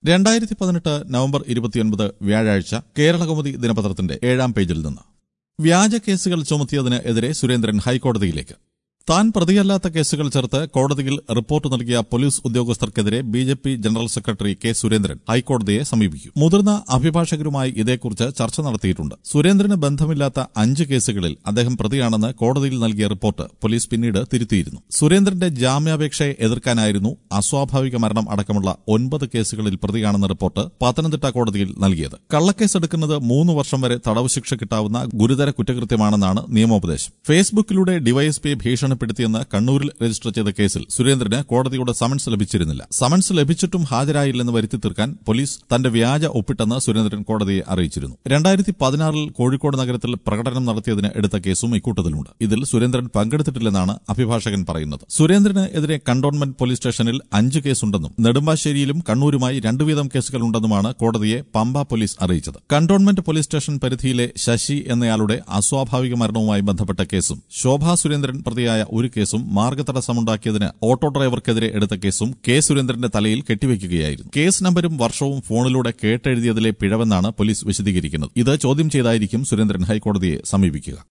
രണ്ടായിരത്തി പതിനെട്ട് നവംബർ ഇരുപത്തിയൊൻപത് വ്യാഴാഴ്ച കേരളകൗമുദി ദിനപത്രത്തിന്റെ ഏഴാം പേജിൽ നിന്ന് വ്യാജ കേസുകൾ ചുമത്തിയതിന് എതിരെ സുരേന്ദ്രൻ ഹൈക്കോടതിയിലേക്ക് താൻ പ്രതിയല്ലാത്ത കേസുകൾ ചേർത്ത് കോടതിയിൽ റിപ്പോർട്ട് നൽകിയ പോലീസ് ഉദ്യോഗസ്ഥർക്കെതിരെ B J P general secretary K Surendran ഹൈക്കോടതിയെ സമീപിക്കും മുതിർന്ന അഭിഭാഷകരുമായി ഇതേക്കുറിച്ച് ചർച്ച നടത്തിയിട്ടുണ്ട് സുരേന്ദ്രന് ബന്ധമില്ലാത്ത അഞ്ച് കേസുകളിൽ അദ്ദേഹം പ്രതിയാണെന്ന് കോടതിയിൽ നൽകിയ റിപ്പോർട്ട് പോലീസ് പിന്നീട് തിരുത്തിയിരുന്നു സുരേന്ദ്രന്റെ ജാമ്യാപേക്ഷയെ എതിർക്കാനായിരുന്നു അസ്വാഭാവിക മരണം അടക്കമുള്ള ഒൻപത് കേസുകളിൽ പ്രതിയാണെന്ന റിപ്പോർട്ട് പത്തനംതിട്ട കോടതിയിൽ നൽകിയത് കള്ളക്കേസെടുക്കുന്നത് മൂന്ന് വർഷം വരെ തടവ് ശിക്ഷ കിട്ടാവുന്ന ഗുരുതര കുറ്റകൃത്യമാണെന്നാണ് നിയമോപദേശം ഫേസ്ബുക്കിലൂടെ ഡിവൈഎസ്പിയെ ഭീഷണിപ്പെടുത്തിയെന്ന് കണ്ണൂരിൽ രജിസ്റ്റർ ചെയ്ത കേസിൽ സുരേന്ദ്രന് കോടതിയുടെ സമൻസ് ലഭിച്ചിരുന്നില്ല സമൻസ് ലഭിച്ചിട്ടും ഹാജരായില്ലെന്ന് വരുത്തി തീർക്കാൻ പോലീസ് തന്റെ വ്യാജ ഒപ്പിട്ടെന്ന് സുരേന്ദ്രൻ കോടതിയെ അറിയിച്ചിരുന്നു രണ്ടായിരത്തി പതിനാറിൽ കോഴിക്കോട് നഗരത്തിൽ പ്രകടനം നടത്തിയതിന് എടുത്ത കേസും ഇക്കൂട്ടത്തിലുണ്ട് ഇതിൽ സുരേന്ദ്രൻ പങ്കെടുത്തിട്ടില്ലെന്നാണ് അഭിഭാഷകൻ പറയുന്നത് സുരേന്ദ്രന് എതിരെ കണ്ടോൺമെന്റ് പോലീസ് സ്റ്റേഷനിൽ അഞ്ച് കേസുണ്ടെന്നും നെടുമ്പാശ്ശേരിയിലും കണ്ണൂരുമായി രണ്ടു വീതം കേസുകളുണ്ടെന്നുമാണ് കോടതിയെ പമ്പ പോലീസ് അറിയിച്ചത് കണ്ടോൺമെന്റ് പോലീസ് സ്റ്റേഷൻ പരിധിയിലെ ശശി എന്നയാളുടെ അസ്വാഭാവിക മരണവുമായി ബന്ധപ്പെട്ട കേസും ശോഭാ സുരേന്ദ്രൻ പ്രതിയായ ഒരു കേസും മാർഗതടസ്സമുണ്ടാക്കിയതിന് ഓട്ടോ ഡ്രൈവർക്കെതിരെ എടുത്ത കേസും കെ സുരേന്ദ്രന്റെ തലയിൽ കെട്ടിവയ്ക്കുകയായിരുന്നു കേസ് നമ്പരും വർഷവും ഫോണിലൂടെ കേട്ടെഴുതിയതിലെ പിഴവെന്നാണ് പോലീസ് വിശദീകരിക്കുന്നത് ഇത് ചോദ്യം ചെയ്തായിരിക്കും സുരേന്ദ്രൻ ഹൈക്കോടതിയെ സമീപിക്കുക